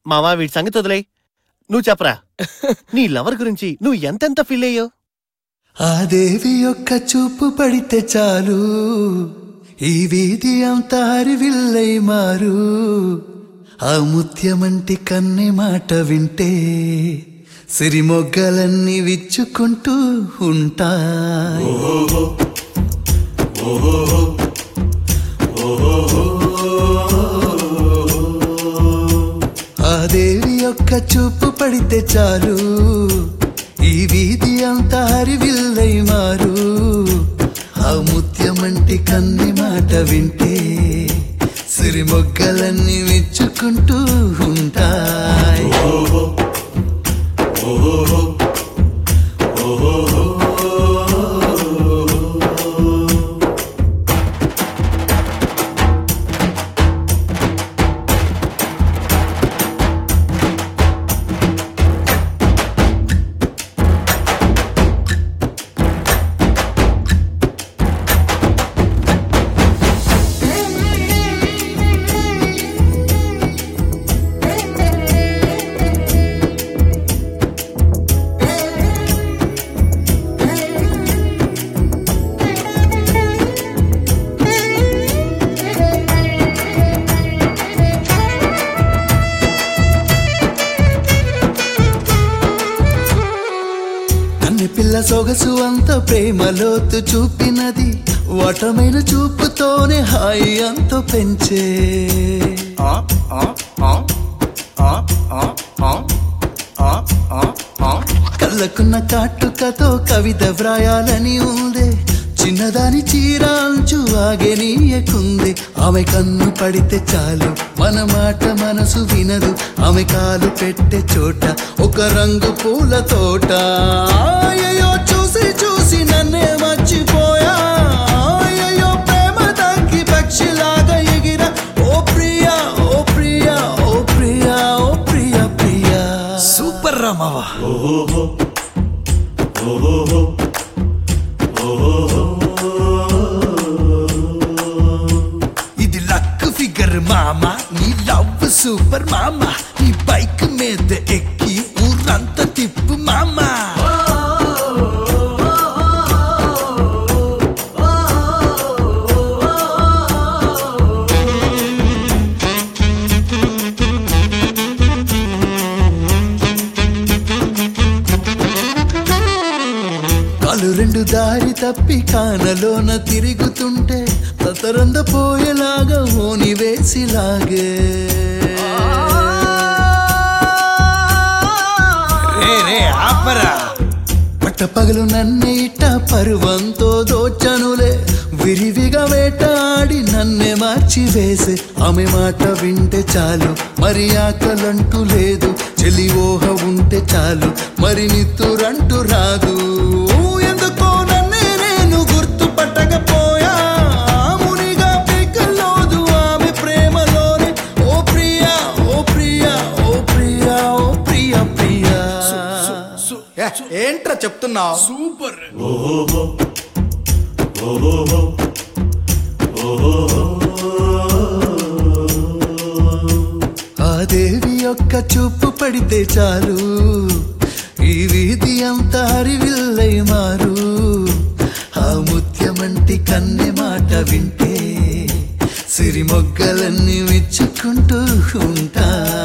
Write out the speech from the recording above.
మావా వీడి సంగతి వదిలే నువ్వు చెప్పరా నీ లవర్ గురించి నువ్వు ఎంతెంత ఫీల్ అయ్యో ఆ దేవి యొక్క చూపు పడితే చాలు ఈ వీధి అంతా హరివిల్లై మారు ఆ ముత్యమంటి కన్నె మాట వింటే సిరిమొగ్గలన్నీ విచ్చుకుంటూ ఉంటాయి ఆ దేవి యొక్క చూపు పడితే చాలు ఈ వీధి అంతా హరివిల్లై మారు ఆ ముత్యమంటి కన్ని మాట వింటే సిరిమొగ్గలన్నీ మెచ్చుకుంటూ ఉంటాయి కన్ని పిల్ల సొగసు అంత ప్రేమలోతు చూపినది వటమైన చూపుతోనే హాయి అంత పెంచే కళ్ళకున్న కాటుకతో కవిత వ్రాయాలని ఉందే చిన్నదాని చీరాంచు ఆగెనీయకుంది ఆమె కన్ను పడితే చాలు మన మాట మనసు వినదు ఆమె కాలు పెట్టే చోట ఒక రంగు పూల తోట అయ్యో చూసి చూసి నన్నే మర్చిపోయా అయ్యో ప్రేమ తగ్గి పక్షిలాగా ఎగిర ఓ ప్రియా ఓ ప్రియా ఓ ప్రియా ఓ ప్రియా ప్రియా సూపర్ రామావా ఇది లక్ ఫిగర్ మామ నీ లవ్ సూపర్ మామ నీ బైక్ మీద ఎక్కి ఊరంతా తిప్పు మామ కాలు రెండు దారి తప్పి కానలోన తిరుగుతుంటే తతరంద పోయేలాగా ఓని వేసిలాగే రే రే ఆపరా పట్టపగలు నన్నే ఇట్ట పరువంతో దోచనులే విరివిగా వేటాడి నన్నే మార్చి వేసే ఆమె మాట వింటే చాలు మరి ఆకలంటూ లేదు చెలి ఊహ ఉంటే చాలు మరి నిత్తురంటూ రాదు ఎందుకో నన్నే నేను గుర్తుపట్టకపోయా మునిగా పిక్కలోదు ఆమె ప్రేమలోనే ఓ ప్రియా ఓ ప్రియా ఓ ప్రియా ఓ ప్రియా ప్రియా ఏ, ఏంట్రా చెప్తున్నావు సూపర్ ఆ దేవి యొక్క చూపు పడితే చాలు ఈ వీధి అంతా హరివిల్లై మారు ఆ ముత్యమంటి కన్నె మాట వింటే సిరిమొగ్గలన్నీ మెచ్చుకుంటూ ఉంటా